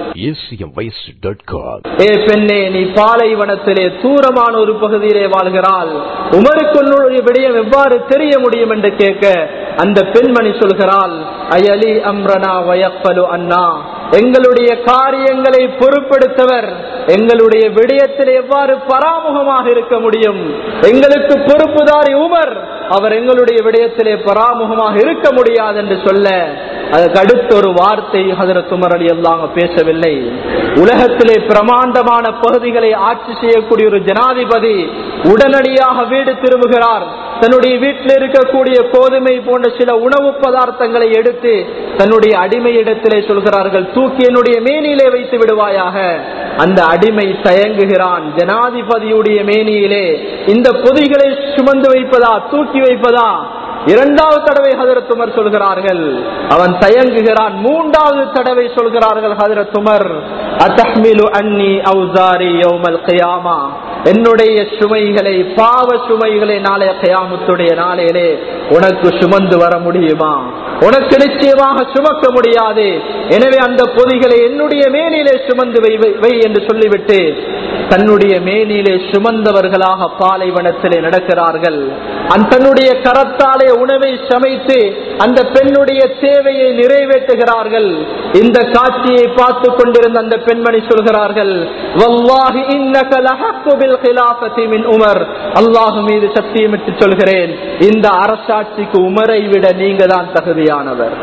acmvoice.com. ஏ பெண்ணே நீ பாலைவனத்திலே தூரமான ஒரு பகுதியிலே வாழ்கிறாள் உமருக்கு உன்னுடைய விடயம் எவ்வாறு தெரிய முடியும் என்று கேட்க அந்த பெண்மணி சொல்கிறாள் அயலி அம்ரனா வயப்பலு அண்ணா எங்களுடைய காரியங்களை பொறுப்பெடுத்தவர் எங்களுடைய விடயத்தில் எவ்வாறு பராமுகமாக இருக்க முடியும் எங்களுக்கு பொறுப்புதாரி உமர் அவர் எங்களுடைய விடயத்திலே பராமுகமாக இருக்க முடியாது என்று சொல்ல அதுக்கு அடுத்த ஒரு வார்த்தை ஹதரத் உமர் அலி அல்லாஹ் பேசவில்லை உலகத்திலே பிரமாண்டமான பகுதிகளை ஆட்சி செய்யக்கூடிய ஒரு ஜனாதிபதி உடனடியாக வீடு திரும்புகிறார் தன்னுடைய வீட்டில் இருக்கக்கூடிய கோதுமை போன்ற சில உணவு பதார்த்தங்களை எடுத்து தன்னுடைய அடிமை இடத்திலே சொல்கிறார்கள் தூக்கி என்னுடைய மேனியிலே வைத்து விடுவாயாக அந்த அடிமை தயங்குகிறான் ஜனாதிபதியுடைய மேனியிலே இந்த பொதிகளை சுமந்து வைப்பதா தூக்கி வைப்பதா இரண்டாவது தடவை ஹதரத் உமர் சொல்கிறார்கள் அவன் தயங்குகிறான் மூன்றாவது தடவை சொல்கிறார்கள் ஹதரத் உமர் அத்தஹ்மிலு அன்னி அவுசாரி யௌமல் கியாமா என்னுடைய சுமைகளை பாவ சுமைகளை நாளைய கயாமத்துடைய நாளையிலே உனக்கு சுமந்து வர முடியுமா உனக்கு நிச்சயமாக சுமக்க முடியாது எனவே அந்த பொதிகளை என்னுடைய மேனிலே சுமந்து வை வை- வை என்று சொல்லிவிட்டு தன்னுடைய மேனிலே சுமந்தவர்களாக பாலைவனத்திலே நடக்கிறார்கள் அந்த தன்னுடைய கரத்தாலே உணவை சமைத்து அந்த பெண்ணுடைய தேவையை நிறைவேற்றுகிறார்கள் இந்த காட்சியை பார்த்து கொண்டிருந்த அந்த பெண்மணி சொல்கிறார்கள் "வல்லாஹி இன்னக லஹக்கு பில் கிலாஃபதி மின் உமர் அல்லாஹ் மீது சத்தியமிட்டு சொல்கிறேன் இந்த அரசாட்சிக்கு உமரை விட நீங்க தான் தகுதியானவர்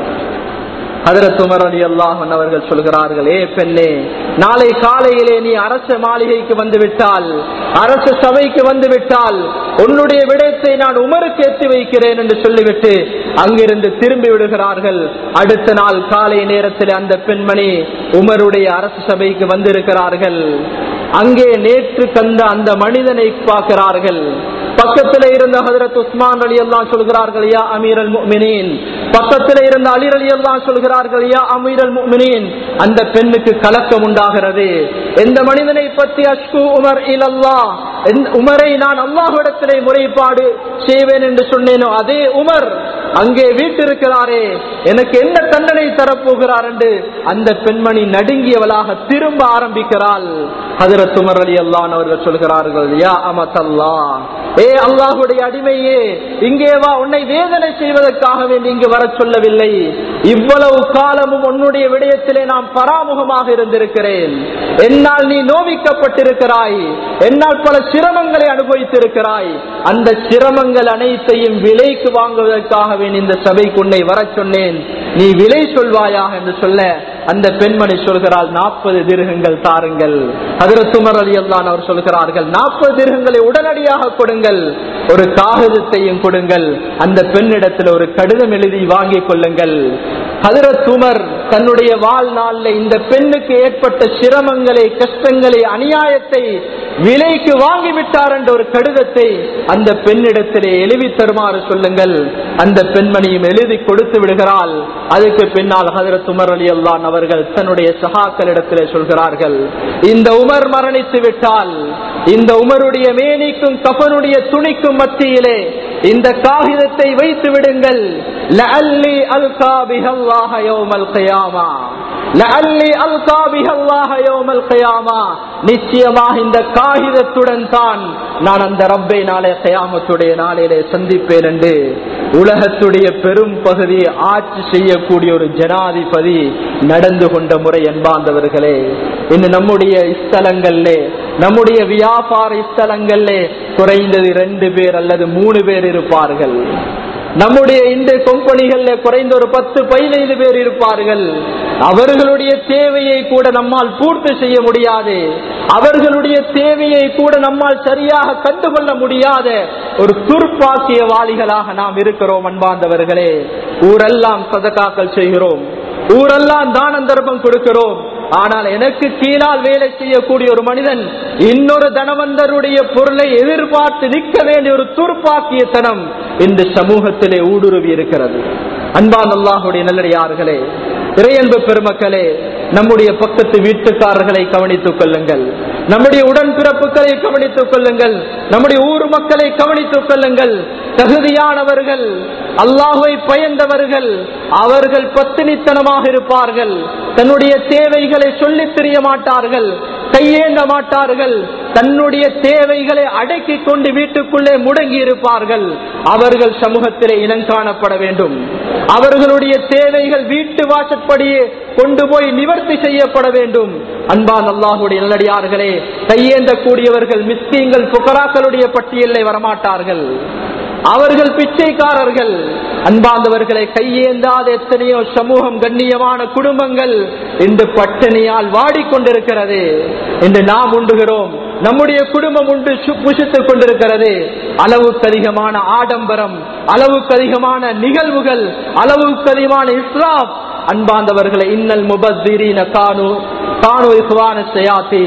ஹதரத் உமர் அலி அல்லாஹன் அவர்கள் சொல்கிறார்கள் ஏ பெண்ணே நாளை காலையிலே நீ அரச மாளிகைக்கு வந்து விட்டால் அரச சபைக்கு வந்து விட்டால் உன்னுடைய விடயத்தை நான் உமருக்கு எத்தி வைக்கிறேன் என்று சொல்லிவிட்டு அங்கிருந்து திரும்பி விடுகிறார்கள் அடுத்த நாள் காலை நேரத்தில் அந்த பெண்மணி உமருடைய அரசு சபைக்கு வந்திருக்கிறார்கள் அங்கே நேற்று கந்த அந்த மனிதனை பார்க்கிறார்கள் பக்கத்தில் இருந்த ஹதரத் உஸ்மான் அலி அல்லாஹ் சொல்கிறார்கள் யா அமீர் அல் முஃமினீன் பக்கத்தில் இருந்த அலி அலி அல்லாஹ் சொல்கிறார்கள் யா அமீர் அல் முஃமினீன் அந்த பெண்ணுக்கு கலக்கம் உண்டாகிறது எந்த மனிதனை பற்றி அஷ்கு உமர் இலல்லா உமரை நான் அல்லாஹ்விடத்திலே முறைப்பாடு செய்வேன் என்று சொன்னேனோ அதே உமர் அங்கே வீட்டிருக்கிறாரே எனக்கு என்ன தண்டனை தரப்போகிறார் என்று அந்த பெண்மணி நடுங்கியவளாக திரும்ப ஆரம்பிக்கிறாள் ஹதரத் உமர் அலி அல்லான் அவர்கள் சொல்கிறார்கள் யா அமதல்லா ஏ அல்லாஹுடைய அடிமையே இங்கே வா உன்னை வேதனை செய்வதற்காக வேண்டி இங்கு வர சொல்லவில்லை இவ்வளவு காலமும் உன்னுடைய விடயத்திலே நான் பராமுகமாக இருந்திருக்கிறேன் என்னால் நீ நோவிக்கப்பட்டிருக்கிறாய் என்னால் பல சிரமங்களை அனுபவித்திருக்கிறாய் அந்த சிரமங்கள் அனைத்தையும் விலைக்கு வாங்குவதற்காக வேண்டி இந்த சபைக்கு உன்னை வர சொன்னேன் நீ விலை சொல்வாயாக என்று சொல்ல அந்த பெண்மணி சொல்கிறாள் நாற்பது திருகங்கள் தாருங்கள் அதில் துமர் அலி அல்லான் அவர் சொல்கிறார்கள் நாற்பது திருகங்களை உடனடியாக கொடுங்கள் ஒரு காகிதத்தையும் கொடுங்கள் அந்த பெண்ணிடத்தில் ஒரு கடிதம் எழுதி வாங்கிக் கொள்ளுங்கள் ஹதரத் உமர் தன்னுடைய வாழ்நாளில் இந்த பெண்ணுக்கு ஏற்பட்ட சிரமங்களை கஷ்டங்களை அநியாயத்தை விலைக்கு வாங்கிவிட்டார் என்ற ஒரு கடிதத்தை அந்த பெண்ணிடத்திலே எழுதி தருமாறு சொல்லுங்கள் அந்த பெண்மணியும் எழுதி கொடுத்து விடுகிறாள் அதுக்கு பின்னால் ஹதரத் உமர் அலி அல்லான் அவர்கள் தன்னுடைய சகாக்களிடத்திலே சொல்கிறார்கள் இந்த உமர் மரணித்து விட்டால் இந்த உமருடைய மேனிக்கும் கஃபனுடைய துணிக்கும் மத்தியிலே இந்த காகிதத்தை வைத்து விடுங்கள் லஅல்லி அல்கா பிஹல்லாஹ யௌமல் கியாமா லஅல்லி அல்கா பிஹல்லாஹ யௌமல் கியாமா நிச்சயமாக இந்த காகிதத்துடன் தான் நான் அந்த ரப்பை நாளே கயாமத்துடைய நாளிலே சந்திப்பேன் என்று உலகத்துடைய பெரும் பகுதியை ஆட்சி செய்யக்கூடிய ஒரு ஜனாதிபதி நடந்து கொண்ட முறை என்பாந்தவர்களே இன்று நம்முடைய ஸ்தலங்களிலே நம்முடைய வியாபார ஸ்தலங்களிலே குறைந்தது ரெண்டு பேர் அல்லது மூணு பேர் இருப்பார்கள் நம்முடைய இந்த கம்பெனிகள்ல குறைந்த ஒரு பத்து பதினைந்து பேர் இருப்பார்கள் அவர்களுடைய தேவையை கூட நம்மால் பூர்த்தி செய்ய முடியாது அவர்களுடைய தேவையை கூட நம்மால் சரியாக கண்டுகொள்ள முடியாத ஒரு துர்ப்பாக்கியவாளிகளாக நாம் இருக்கிறோம் அன்பார்ந்தவர்களே ஊரெல்லாம் சதக்காக்கள் செய்கிறோம் ஊரெல்லாம் தானம் தர்மம் கொடுக்கிறோம் ஆனால் எனக்கு கீழால் வேலை செய்யக்கூடிய ஒரு மனிதன் இன்னொரு தனவந்தருடைய பொருளை எதிர்பார்த்து நிற்க வேண்டிய ஒரு துர்ப்பாக்கியத்தனம் இந்த சமூகத்திலே ஊடுருவி இருக்கிறது அன்பான் அல்லாஹுடைய நல்லடியார்களே இறையன்பு பெருமக்களே நம்முடைய பக்கத்து வீட்டுக்காரர்களை கவனித்துக் கொள்ளுங்கள் நம்முடைய உடன்பிறப்புகளை கவனித்துக் கொள்ளுங்கள் நம்முடைய ஊர் மக்களை கவனித்துக் கொள்ளுங்கள் தகுதியானவர்கள் அல்லாஹுவை பயந்தவர்கள் அவர்கள் பத்தினித்தனமாக இருப்பார்கள் தன்னுடைய தேவைகளை சொல்லித் தெரிய மாட்டார்கள் கையேந்த மாட்டார்கள் தன்னுடைய தேவைகளை அடக்கிக் கொண்டு வீட்டுக்குள்ளே முடங்கி இருப்பார்கள் அவர்கள் சமூகத்திலே இனங்காணப்பட வேண்டும் அவர்களுடைய தேவைகள் வீட்டு வாசற்படியே கொண்டு போய் நிவர்த்தி செய்யப்பட வேண்டும் அன்பான் அல்லாஹுடைய நல்லடியார்களே கையேந்த கூடியவர்கள் மிஸ்கீங்கள் புகராக்களுடைய பட்டியலில் வரமாட்டார்கள் அவர்கள் பிச்சைக்காரர்கள் அன்பாந்தவர்களை கையேந்தாத எத்தனையோ சமூகம் கண்ணியமான குடும்பங்கள் இன்று பட்டினியால் வாடிக்கொண்டிருக்கிறது இன்று நாம் உண்டுகிறோம் நம்முடைய குடும்பம் உண்டு சு- புசித்துக் கொண்டிருக்கிறது அளவுக்கு அதிகமான ஆடம்பரம் அளவுக்கு அதிகமான நிகழ்வுகள் அளவுக்கு அதிகமான இஸ்லாப் அன்பாந்தவர்களை இன்னல் முபத்தீரீன கானு கானு இஸ்வான ஷயாத்தீன்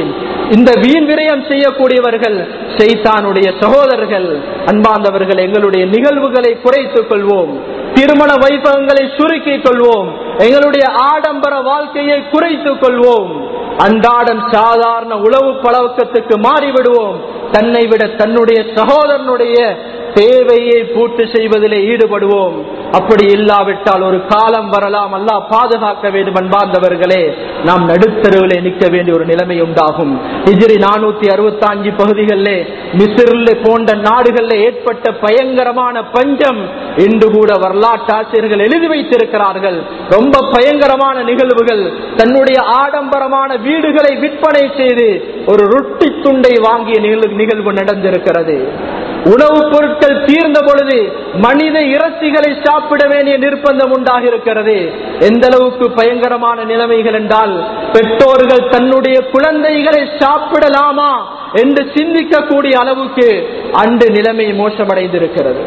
இந்த வீண் விரயம் செய்யக்கூடியவர்கள் செய்தானுடைய சகோதரர்கள் அன்பாந்தவர்கள் எங்களுடைய நிகழ்வுகளை குறைத்துக் கொள்வோம் திருமண வைபவங்களை சுருக்கிக் கொள்வோம் எங்களுடைய ஆடம்பர வாழ்க்கையை குறைத்துக் கொள்வோம் அன்றாடம் சாதாரண உளவு பழக்கத்துக்கு மாறிவிடுவோம் தன்னை விட தன்னுடைய சகோதரனுடைய தேவையை பூர்த்தி செய்வதிலே ஈடுபடுவோம் அப்படி இல்லாவிட்டால் ஒரு காலம் வரலாம் அல்லா பாதுகாக்க வேண்டும் அன்பார்ந்தவர்களே நாம் நடுத்தருவிலே நிற்க வேண்டிய ஒரு நிலைமை உண்டாகும் இஜிரி நானூத்தி அறுபத்தி அஞ்சு பகுதிகளிலே மிசிறில் போன்ற நாடுகளில் ஏற்பட்ட பயங்கரமான பஞ்சம் இன்று கூட வரலாற்று ஆசிரியர்கள் எழுதி வைத்திருக்கிறார்கள் ரொம்ப பயங்கரமான நிகழ்வுகள் தன்னுடைய ஆடம்பரமான வீடுகளை விற்பனை செய்து ஒரு ரொட்டி துண்டை வாங்கிய நிகழ்வு நடந்திருக்கிறது உணவுப் பொருட்கள் தீர்ந்த பொழுது மனித இறைச்சிகளை சாப்பிட வேண்டிய நிர்பந்தம் உண்டாக இருக்கிறது எந்த அளவுக்கு பயங்கரமான நிலைமைகள் என்றால் பெற்றோர்கள் தன்னுடைய குழந்தைகளை சாப்பிடலாமா என்று சிந்திக்கக்கூடிய அளவுக்கு அன்று நிலைமை மோசமடைந்திருக்கிறது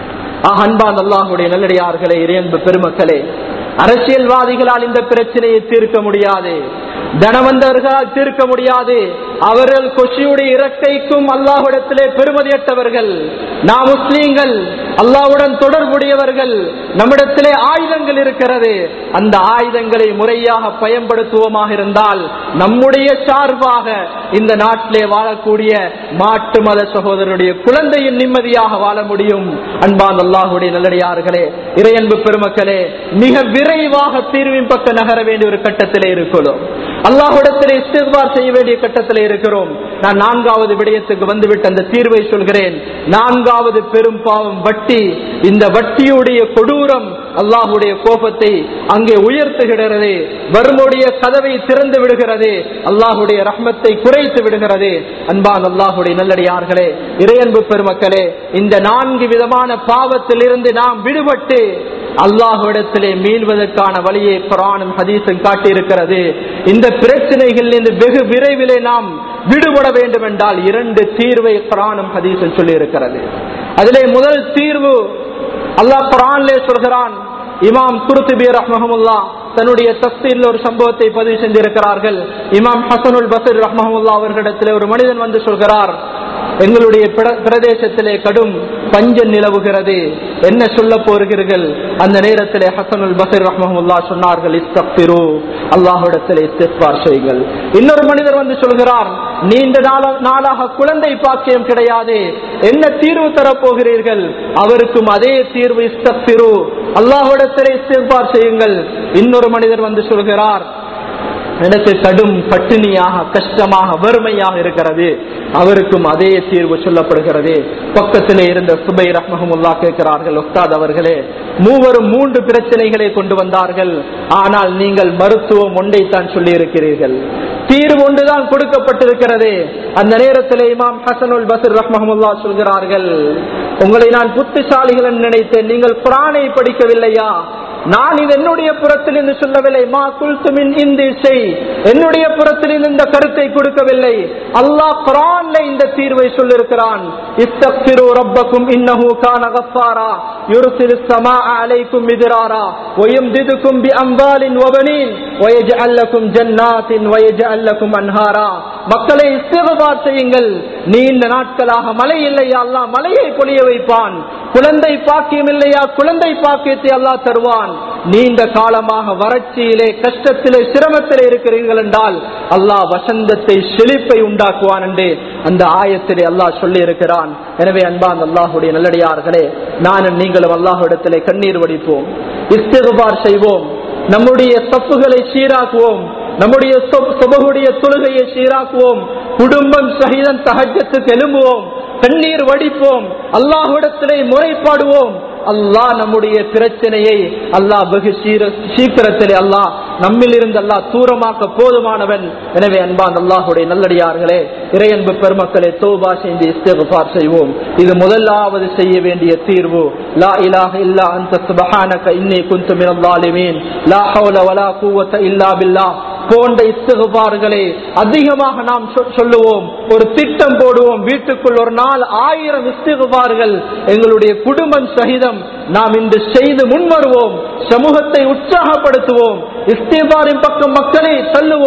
அன்பான் அல்லாஹுடைய நல்லடியார்களே இறையன்பு பெருமக்களே அரசியல்வாதிகளால் இந்த பிரச்சனையை தீர்க்க முடியாது தனவந்தவர்களால் தீர்க்க முடியாது அவர்கள் கொஷியுடைய இறக்கைக்கும் அல்லாஹுடத்திலே பெருமதியற்றவர்கள் நாம் முஸ்லீம்கள் அல்லாவுடன் தொடர்புடையவர்கள் நம்மிடத்திலே ஆயுதங்கள் இருக்கிறது அந்த ஆயுதங்களை முறையாக பயன்படுத்துவோமாக இருந்தால் நம்முடைய சார்பாக இந்த நாட்டிலே வாழக்கூடிய மாட்டு மத சகோதரருடைய குழந்தையின் நிம்மதியாக வாழ முடியும் அன்பான் அல்லாஹுடைய நல்லடியார்களே இறையன்பு பெருமக்களே மிக விரைவாக தீர்வின் பக்கம் நகர வேண்டிய ஒரு கட்டத்திலே இருக்கிறோம் அல்லாஹுடத்திலே இஸ்திர்பார் செய்ய வேண்டிய கட்டத்திலே இருக்கிறோம் நான் நான்காவது விடயத்துக்கு வந்துவிட்டு அந்த தீர்வை சொல்கிறேன் நான்காவது பெரும் பாவம் வட்டி இந்த வட்டியுடைய கொடூரம் அல்லாஹுடைய கோபத்தை அங்கே உயர்த்துகிறது வறுமுடைய கதவை திறந்து விடுகிறது அல்லாஹுடைய ரஹ்மத்தை குறைத்து விடுகிறது அன்பான் அல்லாஹுடைய நல்லடியார்களே இறையன்பு பெருமக்களே இந்த நான்கு விதமான பாவத்தில் இருந்து நாம் விடுபட்டு அல்லாஹுடத்திலே மீள்வதற்கான வழியை குரானும் ஹதீஸும் காட்டியிருக்கிறது இந்த பிரச்சனைகள் வெகு விரைவிலே நாம் விடுபட வேண்டும் என்றால் இரண்டு தீர்வை குரானும் ஹதீஸும் சொல்லி இருக்கிறது அதிலே முதல் தீர்வு அல்லாஹ் குரான்லே சொல்கிறான் இமாம் குருத்துபி ரஹ்மஹமுல்லா தன்னுடைய தஸ்தீர்ல ஒரு சம்பவத்தை பதிவு செஞ்சிருக்கிறார்கள் இமாம் ஹசனுல் பசீர் ரஹ்மஹமுல்லா அவர்களிடத்தில் ஒரு மனிதன் வந்து சொல்கிறார் எங்களுடைய பிரதேசத்திலே கடும் பஞ்சம் நிலவுகிறது என்ன சொல்ல போகிறீர்கள் அந்த நேரத்திலே ஹசனுல் பசீர் ரஹ்மஹமுல்லா சொன்னார்கள் இஸ்தபிரு அல்லாஹிடத்திலே இஸ்திஃபார் செய்யுங்கள் இன்னொரு மனிதர் வந்து சொல்கிறார் நீண்ட நாளாக குழந்தை பாக்கியம் கிடையாது என்ன தீர்வு தரப்போகிறீர்கள் அவருக்கும் அதே தீர்வு இஸ்தபிரு அல்லாஹிடத்திலே இஸ்திஃபார் செய்யுங்கள் இன்னொரு மனிதர் வந்து சொல்கிறார் எனக்கு கடும் பட்டினியாக கஷ்டமாக வறுமையாக இருக்கிறது அவருக்கும் அதே தீர்வு சொல்லப்படுகிறது பக்கத்திலே இருந்த சுபை ரஹ்மஹமுல்லா கேட்கிறார்கள் உஸ்தாத் அவர்களே மூவரும் மூன்று பிரச்சனைகளை கொண்டு வந்தார்கள் ஆனால் நீங்கள் மருத்துவம் ஒன்றைத்தான் சொல்லி இருக்கிறீர்கள் தீர்வு ஒன்றுதான் கொடுக்கப்பட்டிருக்கிறது அந்த நேரத்தில் இமாம் ஹசனுல் பசர் ரஹ்மஹமுல்லா சொல்கிறார்கள் உங்களை நான் புத்திசாலிகள் நினைத்தேன் நீங்கள் குரானை படிக்கவில்லையா நான் இது என்னுடைய புறத்தில் இருந்து சொல்லவில்லை மா குல்துமின் இந்த இசை என்னுடைய புறத்தில் இருந்து இந்த கருத்தை கொடுக்கவில்லை அல்லாஹ் குரான்ல இந்த தீர்வை சொல்லிருக்கிறான் இஸ்தக்பிரு ரப்பக்கும் இன்னஹு கான கஃபாரா யுர்சில் ஸமா அலைக்கும் மித்ராரா வயம்திதுக்கும் பி அம்வாலின் வபனீன் வயஜ்அல் லக்கும் ஜன்னாத்தின் வயஜ்அல் லக்கும் அன்ஹாரா மக்களை இஸ்திக்பார் செய்யுங்கள் நீண்ட நாட்களாக மழை இல்லையா அல்லாஹ் மலையை பொழிய வைப்பான் குழந்தை பாக்கியம் இல்லையா குழந்தை பாக்கியத்தை அல்லாஹ் தருவான் நீண்ட காலமாக வறட்சியிலே கஷ்டத்திலே சிரமத்திலே இருக்கிறீர்கள் என்றால் அல்லாஹ் வசந்தத்தை செழிப்பை உண்டாக்குவான் என்று அந்த ஆயத்திலே அல்லாஹ் சொல்லி இருக்கிறான் எனவே அன்பான் அல்லாஹுடைய நல்லடியார்களே நானும் நீங்களும் அல்லாஹுடத்திலே கண்ணீர் வடிப்போம் இஸ்திகுபார் செய்வோம் நம்முடைய தப்புகளை சீராக்குவோம் நம்முடைய சொபகுடைய தொழுகையை சீராக்குவோம் குடும்பம் சகிதம் தகஜத்துக்கு எழும்புவோம் கண்ணீர் வடிப்போம் அல்லாஹுடத்திலே முறைப்பாடுவோம் அல்லாஹ் நம்முடைய பிரச்சனையை அல்லாஹ் வெகு சீக்கிரத்திலே அல்லாஹ் நம்மில் இருந்து அல்லாஹ் தூரமாக்க போதுமானவன் எனவே அன்பான் அல்லாஹுடைய நல்லடியார்களே இறையன்பு பெருமக்களை தோபா செய்து இஸ்திகுபார் செய்வோம் இது முதலாவது செய்ய வேண்டிய தீர்வு லா இலாஹ இல்லா அந்த சுபஹானக இன்னி குந்து மினல் ஸாலிமீன் லா ஹவுல வலா குவத்த இல்லா பில்லாஹ் போன்ற இஸ்திகுபார்களை அதிகமாக நாம் சொல்லுவோம் ஒரு திட்டம் போடுவோம் வீட்டுக்குள் ஒரு நாள் ஆயிரம் இஸ்திகுபார்கள் எங்களுடைய குடும்பம் சகிதம் நாம் இன்று செய்து முன்வருவோம் சமூகத்தை உற்சாகப்படுத்துவோம் இஸ்திபாரின் பக்கம் மக்களை தள்ளுவோம்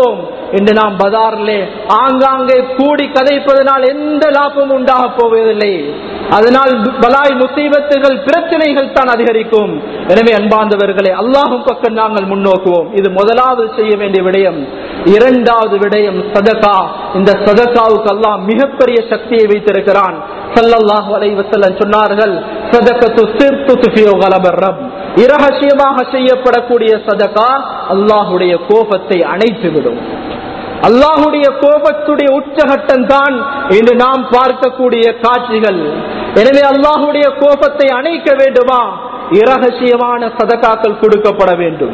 இன்று நாம் பஜாரிலே ஆங்காங்கே கூடி கதைப்பதனால் எந்த லாபமும் உண்டாக போவதில்லை அதனால் பலாய் முசீபத்துகள் பிரச்சனைகள் தான் அதிகரிக்கும் எனவே அன்பார்ந்தவர்களே அல்லாஹும் பக்கம் நாங்கள் முன்னோக்குவோம் இது முதலாவது செய்ய வேண்டிய விடயம் இரண்டாவது விடயம் சதகா இந்த சதகாவுக்கு அல்லாஹ் மிகப்பெரிய சக்தியை வைத்திருக்கிறான் சல்லல்லாஹு அலைஹி வஸல்லம் சொன்னார்கள் சதகத்து சிர்து துஃபியு கலபர் ரப் இரகசியமாக செய்யப்படக்கூடிய சதகா அல்லாஹுடைய கோபத்தை அணைத்து விடும் அல்லாஹுடைய கோபத்துடைய உச்சகட்டம் தான் இன்று நாம் பார்க்கக்கூடிய காட்சிகள் எனவே அல்லாஹுடைய கோபத்தை அணைக்க வேண்டுமா இரகசியமான சதகாக்கள் கொடுக்கப்பட வேண்டும்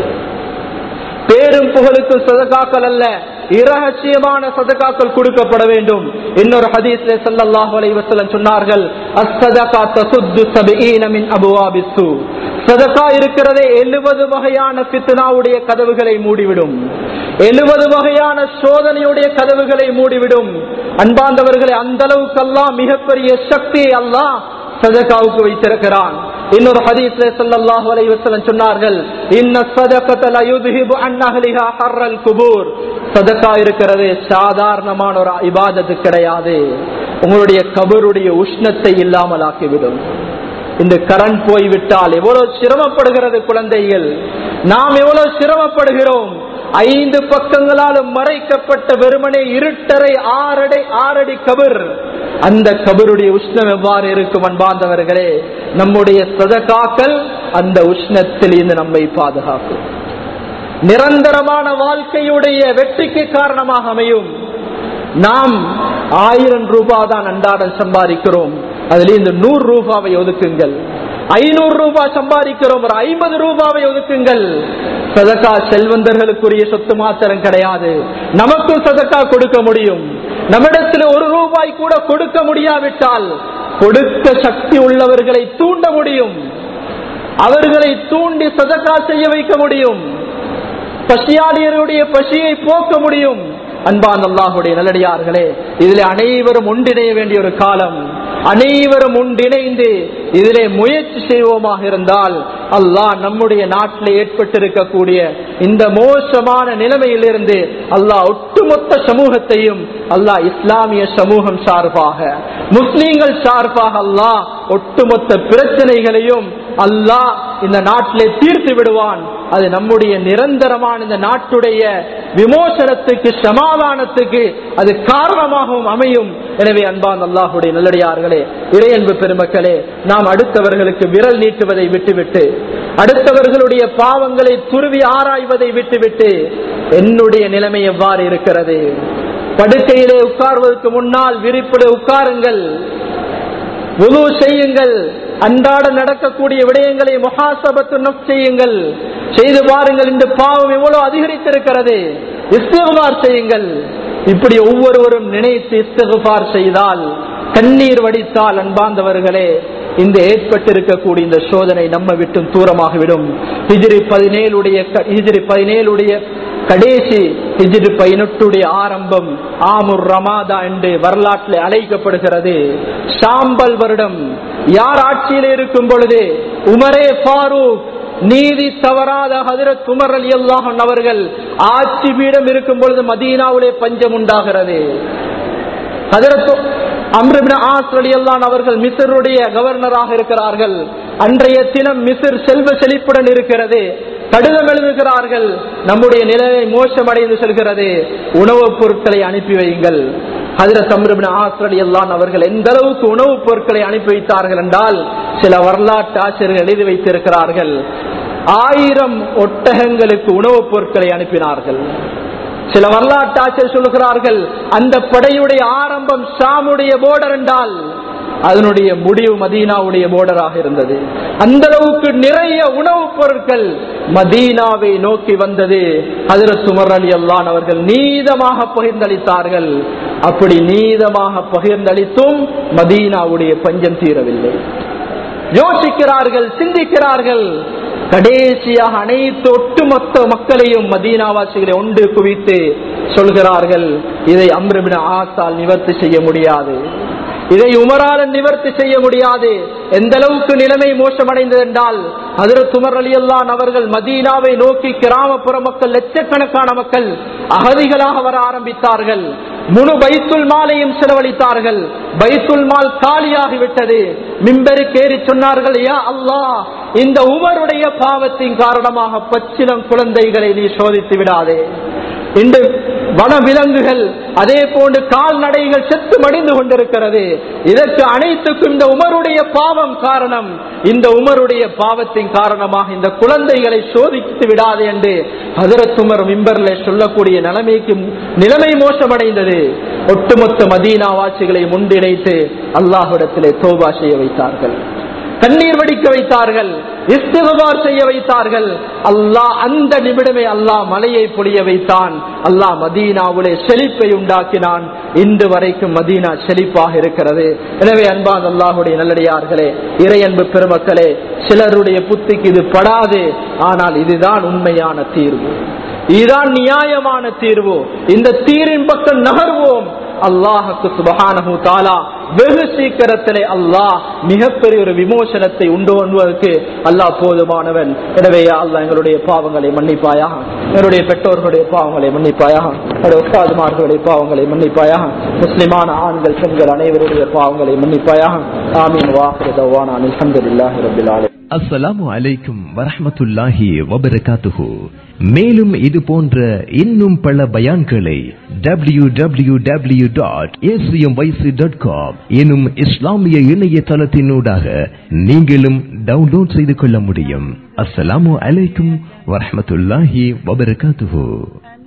பேரும் புகழுக்கு சதகாக்கள் அல்ல இரகசியமான சதகாக்கள் கொடுக்கப்பட வேண்டும் இன்னொரு ஹதீஸ்ல ஸல்லல்லாஹு அலைஹி வஸல்லம் சொன்னார்கள் அஸ்ஸதகா தசுத்து சபீன மின் அபுவாபிஸ்ஸு சதகா இருக்கிறதே 70 வகையான ஃபித்னாவுடைய கதவுகளை மூடிவிடும் 70 வகையான சோதனையுடைய கதவுகளை மூடிவிடும் அன்பார்ந்தவர்களே அந்த அளவுக்கு அல்லாஹ் மிகப்பெரிய சக்தியை அல்லாஹ் சதகாவுக்கு வைத்திருக்கிறான் இன்னொரு ஹதீஸ்ல ஸல்லல்லாஹு அலைஹி வஸல்லம் சொன்னார்கள் இன்ன ஸதகத லா யுذஹிபு அன் அஹ்லிஹா ஹர்ரல் குபூர் சதகா இருக்கிறது சாதாரணமான ஒரு இபாதத்து கிடையாது உங்களுடைய கபருடைய உஷ்ணத்தை இல்லாமல் ஆக்கிவிடும் இந்த கரண்ட் போய்விட்டால் எவ்வளவு சிரமப்படுகிறது குழந்தைகள் நாம் எவ்வளவு சிரமப்படுகிறோம் ஐந்து பக்கங்களாலும் மறைக்கப்பட்ட வெறுமனே இருட்டரை ஆறடை ஆறடி கபர் அந்த கபருடைய உஷ்ணம் எவ்வாறு இருக்கும் அன்பார்ந்தவர்களே நம்முடைய சதகாக்கள் அந்த உஷ்ணத்தில் இருந்து நம்மை பாதுகாக்கும் நிரந்தரமான வாழ்க்கையுடைய வெற்றிக்கு காரணமாக அமையும் நாம் ஆயிரம் ரூபாய் தான் அன்றாடம் சம்பாதிக்கிறோம் அதுல இந்த நூறு ரூபாவை ஒதுக்குங்கள் ஐநூறு ரூபாய் சம்பாதிக்கிறோம் ஒரு ஐம்பது ரூபாவை ஒதுக்குங்கள் சதக்கா செல்வந்தர்களுக்குரிய சொத்து மாத்திரம் கிடையாது நமக்கும் சதக்கா கொடுக்க முடியும் நம்மிடத்தில் ஒரு ரூபாய் கூட கொடுக்க முடியாவிட்டால் கொடுக்க சக்தி உள்ளவர்களை தூண்ட முடியும் அவர்களை தூண்டி சதக்கா செய்ய வைக்க முடியும் பசியாளியருடைய பசியை போக்க முடியும் அன்பான் அல்லாஹுடைய நல்லடியார்களே இதிலே அனைவரும் ஒன்றிணைய வேண்டிய ஒரு காலம் அனைவரும் ஒன்றிணைந்து இதிலே முயற்சி செய்வோமாக இருந்தால் அல்லாஹ் நம்முடைய நாட்டில் ஏற்பட்டிருக்கக்கூடிய இந்த மோசமான நிலைமையிலிருந்து அல்லாஹ் ஒட்டுமொத்த சமூகத்தையும் அல்லாஹ் இஸ்லாமிய சமூகம் சார்பாக முஸ்லீம்கள் சார்பாக அல்லாஹ் ஒட்டுமொத்த பிரச்சனைகளையும் அல்லாஹ் இந்த நாட்டிலே தீர்த்து விடுவான் அது நம்முடைய நிரந்தரமான இந்த நாட்டுடைய விமோசனத்துக்கு சமாதானத்துக்கு அது காரணமாகவும் அமையும் எனவே அன்பான் அல்லாஹுடைய நல்லடியார்களே இறையன்பு பெருமக்களே நாம் அடுத்தவர்களுக்கு விரல் நீட்டுவதை விட்டுவிட்டு அடுத்தவர்களுடைய பாவங்களை துருவி ஆராய்வதை விட்டுவிட்டு என்னுடைய நிலைமை எவ்வாறு இருக்கிறது படுக்கையிலே உட்கார்வதற்கு முன்னால் விரிப்பிட உட்காருங்கள் உது செய்யுங்கள் அன்றாட நடக்கக்கூடிய விடயங்களை முகாசபத்து செய்யுங்கள் செய்து பாருங்கள் இந்த பாவம் எவ்வளவு அதிகரித்திருக்கிறது இஸ்திகுபார் செய்யுங்கள் இப்படி ஒவ்வொருவரும் நினைத்து இஸ்திகுபார் செய்தால் கண்ணீர் வடித்தால் அன்பார்ந்தவர்களே இந்த ஏற்பட்டிருக்கக்கூடிய இந்த சோதனை நம்ம விட்டும் தூரமாகிவிடும் ஹிஜிரி பதினேழுடைய ஹிஜிரி பதினேழுடைய கடைசி ஹிஜிரி பதினெட்டுடைய ஆரம்பம் ஆமுர் ரமாதா என்று வரலாற்றில் அழைக்கப்படுகிறது சாம்பல் வருடம் யார் ஆட்சியில் இருக்கும் பொழுது உமரே ஃபாரூக் நீதி தவறாத ஹதரத் உமர் அலி அல்லாஹன் அவர்கள் ஆட்சி பீடம் இருக்கும் பொழுது மதீனாவுடைய பஞ்சம் உண்டாகிறது ஹதரத் அம்ருபின் ஆஸ் அலி அல்லான் அவர்கள் மிசருடைய கவர்னராக இருக்கிறார்கள் அன்றைய தினம் மிசிர் செல்வ செழிப்புடன் இருக்கிறது கடிதம் எழுதுகிறார்கள் நம்முடைய நிலையை மோசமடைந்து செல்கிறது உணவுப் பொருட்களை அனுப்பி வையுங்கள் ஹதரத் அம்ருபின் ஆஸ்ரலி அல்லான் அவர்கள் எந்த அளவுக்கு உணவுப் பொருட்களை அனுப்பி வைத்தார்கள் என்றால் சில வரலாற்று ஆசிரியர்கள் எழுதி வைத்திருக்கிறார்கள் ஆயிரம் ஒட்டகங்களுக்கு உணவுப் பொருட்களை அனுப்பினார்கள் சில வரலாற்று ஆசிரியர் சொல்லுகிறார்கள் அந்த படையுடைய ஆரம்பம் ஷாமுடைய போர்டர் என்றால் அதனுடைய முடிவு மதீனாவுடைய போர்டராக இருந்தது அந்த அளவுக்கு நிறைய உணவுப் பொருட்கள் மதீனாவை நோக்கி வந்தது அதில் சுமர் அலி அல்லான் அவர்கள் நீதமாக பகிர்ந்தளித்தார்கள் அப்படி நீதமாக பகிர்ந்தளித்தும் மதீனாவுடைய பஞ்சம் தீரவில்லை யோசிக்கிறார்கள் சிந்திக்கிறார்கள் கடைசியாக அனைத்து ஒட்டுமொத்த மக்களையும் மதீனாவாசிகளை ஒன்று குவித்து சொல்கிறார்கள் இதை அம்ருபின ஆசால் நிவர்த்தி செய்ய முடியாது இதை உமரால நிவர்த்தி செய்ய முடியாது எந்த அளவுக்கு நிலைமை மோசமடைந்தது என்றால் அதில் துமர் அலி அல்லான் அவர்கள் மதீனாவை நோக்கி கிராமப்புற மக்கள் லட்சக்கணக்கான மக்கள் அகதிகளாக வர ஆரம்பித்தார்கள் முழு பைத்துல் மாலையும் செலவழித்தார்கள் பைத்துல் மால் காலியாகிவிட்டது மிம்பருக்கு ஏறி சொன்னார்கள் யா அல்லாஹ் இந்த உமருடைய பாவத்தின் காரணமாக பச்சிலம் குழந்தைகளை நீ சோதித்து விடாதே இன்று வன விலங்குகள் அதே போன்று கால்நடைகள் செத்து மடிந்து கொண்டிருக்கிறது இதற்கு அனைத்துக்கும் இந்த உமருடைய பாவம் காரணம் இந்த உமருடைய பாவத்தின் காரணமாக இந்த குழந்தைகளை சோதித்து விடாது என்று ஹதரத் உமர் மிம்பர்ல சொல்லக்கூடிய நிலைமைக்கு நிலைமை மோசமடைந்தது ஒட்டுமொத்த மதீனா வாசிகளை முன்னிணைத்து அல்லாஹிடத்திலே தோபா செய்ய வைத்தார்கள் கண்ணீர் வடிக்க வைத்தார்கள் இஸ்திகபார் செய்ய வைத்தார்கள் அல்லாஹ் அந்த நிமிடமே அல்லாஹ் மலையை பொழிய வைத்தான் அல்லாஹ் மதீனாவுலே செழிப்பை உண்டாக்கினான் இன்று வரைக்கும் மதீனா செழிப்பாக இருக்கிறது எனவே அன்பான் அல்லாஹுடைய நல்லடியார்களே இறையன்பு பெருமக்களே சிலருடைய புத்திக்கு இது படாது ஆனால் இதுதான் உண்மையான தீர்வு இதுதான் நியாயமான தீர்வு இந்த தீரின் பக்கம் நகர்வோம் அல்லாஹுக்கு சுபஹானஹு தாலா வெகு சீக்கிரத்திலே அல்லாஹ் மிகப்பெரிய ஒரு விமோசனத்தை உண்டு பண்ணுவதற்கு அல்லாஹ் போதுமானவன் எனவே அல்லாஹ் எங்களுடைய பாவங்களை மன்னிப்பாயாக எங்களுடைய பெற்றோர்களுடைய பாவங்களை மன்னிப்பாயாக எங்களுடைய உஸ்தாதுமார்களுடைய பாவங்களை மன்னிப்பாயாக முஸ்லிமான ஆண்கள் பெண்கள் அனைவருடைய பாவங்களை மன்னிப்பாயாக ஆமீன் வாஹிரதவான அல்ஹம்துலில்லாஹி ரப்பில் ஆலமீன் அஸ்ஸலாமு அலைக்கும் வரஹ்மத்துல்லாஹி வபரகாத்துஹு மேலும் இது போன்ற இன்னும் பல பயான்களை W W W dot dot com எனும் இஸ்லாமிய இணையதளத்தினூடாக நீங்களும் டவுன்லோட் செய்து கொள்ள முடியும் அஸ்ஸலாமு அலைக்கும் வரஹ்மத்துல்லாஹி வபரகாத்துஹு